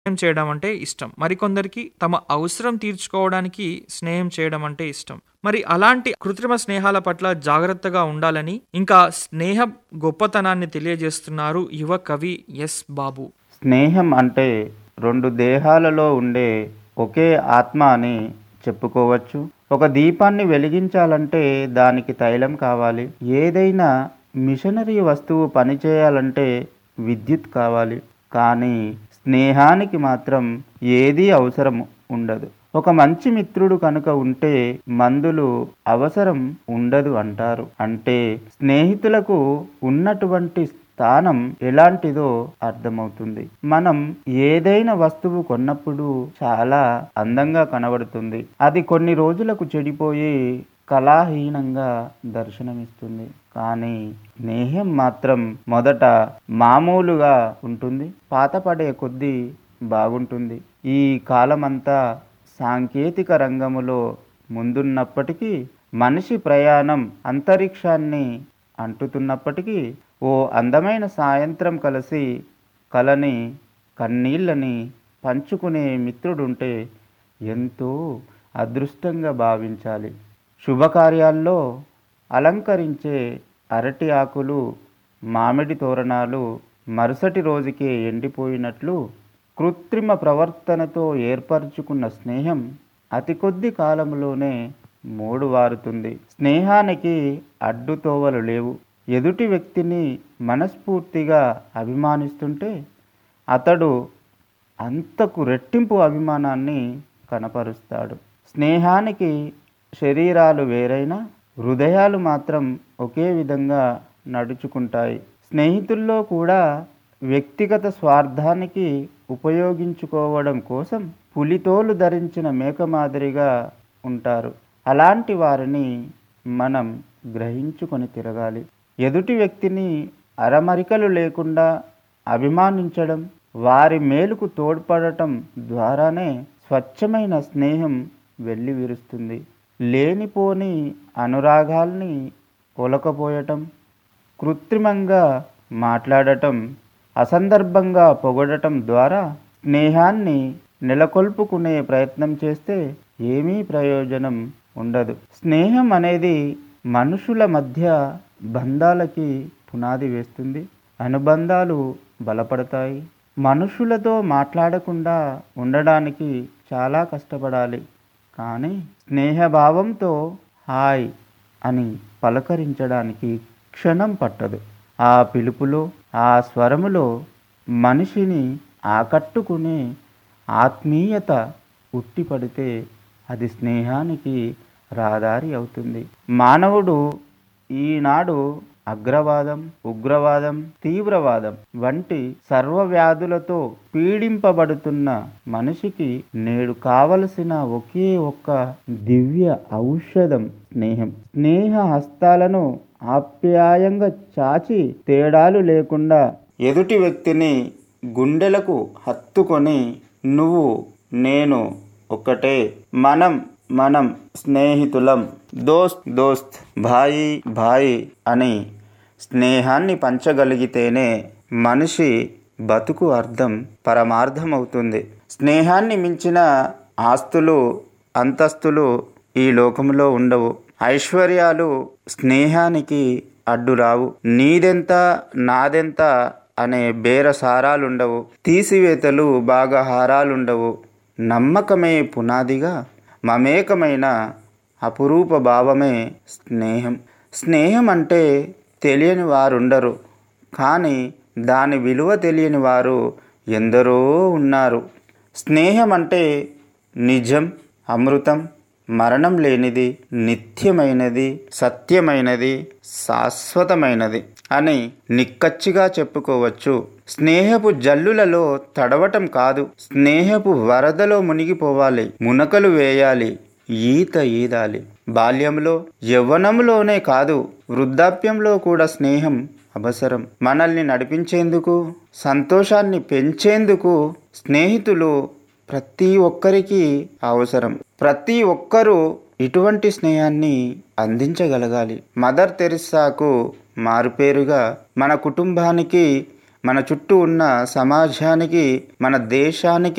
స్నేహం చేయడం అంటే ఇష్టం మరికొందరికి తమ అవసరం తీర్చుకోవడానికి స్నేహం చేయడం అంటే ఇష్టం మరి అలాంటి కృత్రిమ స్నేహాల పట్ల జాగ్రత్తగా ఉండాలని ఇంకా స్నేహ గొప్పతనాన్ని తెలియజేస్తున్నారు యువ కవి ఎస్ బాబు స్నేహం అంటే రెండు దేహాలలో ఉండే ఒకే ఆత్మ అని చెప్పుకోవచ్చు ఒక దీపాన్ని వెలిగించాలంటే దానికి తైలం కావాలి ఏదైనా మిషనరీ వస్తువు పనిచేయాలంటే విద్యుత్ కావాలి కానీ స్నేహానికి మాత్రం ఏదీ అవసరం ఉండదు ఒక మంచి మిత్రుడు కనుక ఉంటే మందులు అవసరం ఉండదు అంటారు అంటే స్నేహితులకు ఉన్నటువంటి స్థానం ఎలాంటిదో అర్థమవుతుంది మనం ఏదైనా వస్తువు కొన్నప్పుడు చాలా అందంగా కనబడుతుంది అది కొన్ని రోజులకు చెడిపోయి కళాహీనంగా దర్శనమిస్తుంది కానీ స్నేహం మాత్రం మొదట మామూలుగా ఉంటుంది పాతపడే కొద్దీ బాగుంటుంది ఈ కాలమంతా సాంకేతిక రంగములో ముందున్నప్పటికీ మనిషి ప్రయాణం అంతరిక్షాన్ని అంటుతున్నప్పటికీ ఓ అందమైన సాయంత్రం కలిసి కలని కన్నీళ్ళని పంచుకునే మిత్రుడుంటే ఎంతో అదృష్టంగా భావించాలి శుభకార్యాల్లో అలంకరించే అరటి ఆకులు మామిడి తోరణాలు మరుసటి రోజుకే ఎండిపోయినట్లు కృత్రిమ ప్రవర్తనతో ఏర్పరచుకున్న స్నేహం అతి కొద్ది కాలంలోనే మూడు వారుతుంది స్నేహానికి అడ్డుతోవలు లేవు ఎదుటి వ్యక్తిని మనస్ఫూర్తిగా అభిమానిస్తుంటే అతడు అంతకు రెట్టింపు అభిమానాన్ని కనపరుస్తాడు స్నేహానికి శరీరాలు వేరైనా హృదయాలు మాత్రం ఒకే విధంగా నడుచుకుంటాయి స్నేహితుల్లో కూడా వ్యక్తిగత స్వార్థానికి ఉపయోగించుకోవడం కోసం పులితోలు ధరించిన మేక మాదిరిగా ఉంటారు అలాంటి వారిని మనం గ్రహించుకొని తిరగాలి ఎదుటి వ్యక్తిని అరమరికలు లేకుండా అభిమానించడం వారి మేలుకు తోడ్పడటం ద్వారానే స్వచ్ఛమైన స్నేహం వెళ్ళి విరుస్తుంది లేనిపోని అనురాగాల్ని ఒలకపోయటం కృత్రిమంగా మాట్లాడటం అసందర్భంగా పొగడటం ద్వారా స్నేహాన్ని నెలకొల్పుకునే ప్రయత్నం చేస్తే ఏమీ ప్రయోజనం ఉండదు స్నేహం అనేది మనుషుల మధ్య బంధాలకి పునాది వేస్తుంది అనుబంధాలు బలపడతాయి మనుషులతో మాట్లాడకుండా ఉండడానికి చాలా కష్టపడాలి కానీ స్నేహభావంతో హాయ్ అని పలకరించడానికి క్షణం పట్టదు ఆ పిలుపులో ఆ స్వరములో మనిషిని ఆకట్టుకునే ఆత్మీయత ఉట్టిపడితే అది స్నేహానికి రహదారి అవుతుంది మానవుడు ఈనాడు అగ్రవాదం ఉగ్రవాదం తీవ్రవాదం వంటి సర్వవ్యాధులతో పీడింపబడుతున్న మనిషికి నేడు కావలసిన ఒకే ఒక్క దివ్య ఔషధం స్నేహం స్నేహ హస్తాలను ఆప్యాయంగా చాచి తేడాలు లేకుండా ఎదుటి వ్యక్తిని గుండెలకు హత్తుకొని నువ్వు నేను ఒకటే మనం మనం స్నేహితులం దోస్త్ దోస్త్ భాయి భాయి అని స్నేహాన్ని పంచగలిగితేనే మనిషి బతుకు అర్థం పరమార్థం అవుతుంది స్నేహాన్ని మించిన ఆస్తులు అంతస్తులు ఈ లోకంలో ఉండవు ఐశ్వర్యాలు స్నేహానికి అడ్డు రావు నీదెంత నాదెంత అనే బేరసారాలుండవు తీసివేతలు బాగా హారాలుండవు నమ్మకమే పునాదిగా మమేకమైన అపురూప భావమే స్నేహం స్నేహం అంటే తెలియని వారుండరు కానీ దాని విలువ తెలియని వారు ఎందరో ఉన్నారు స్నేహం అంటే నిజం అమృతం మరణం లేనిది నిత్యమైనది సత్యమైనది శాశ్వతమైనది అని నిక్కచ్చిగా చెప్పుకోవచ్చు స్నేహపు జల్లులలో తడవటం కాదు స్నేహపు వరదలో మునిగిపోవాలి మునకలు వేయాలి ఈత ఈదాలి బాల్యంలో యవ్వనంలోనే కాదు వృద్ధాప్యంలో కూడా స్నేహం అవసరం మనల్ని నడిపించేందుకు సంతోషాన్ని పెంచేందుకు స్నేహితులు ప్రతి ఒక్కరికి అవసరం ప్రతి ఒక్కరూ ఇటువంటి స్నేహాన్ని అందించగలగాలి మదర్ తెరిస్సాకు మారుపేరుగా మన కుటుంబానికి మన చుట్టూ ఉన్న సమాజానికి మన దేశానికి